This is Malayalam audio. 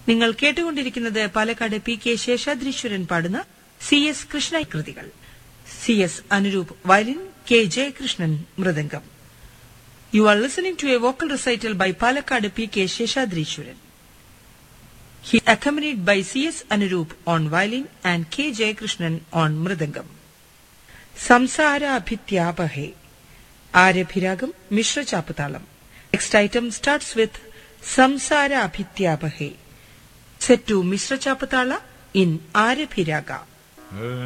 നിങ്ങൾ കേട്ടുകൊണ്ടിരിക്കുന്നത് പാലക്കാട് പി കെ ശേഷാദ്രീശ്വരൻ പാടുന്ന സി എസ് കൃഷ്ണ കൃതികൾ C S Anuroop violin K Jayakrishnan mridangam you are listening to a vocal recital by Palakkad P K Seshadreeswaran He accompanied by C.S. Anurup on violin and K. Jayakrishnan on mridangam. Samsarabhityapahe Arabhiragam Mishra Chapputhalam next item starts with Samsarabhityapahe set to Mishra Chapputhala in ആരഭിരാഗ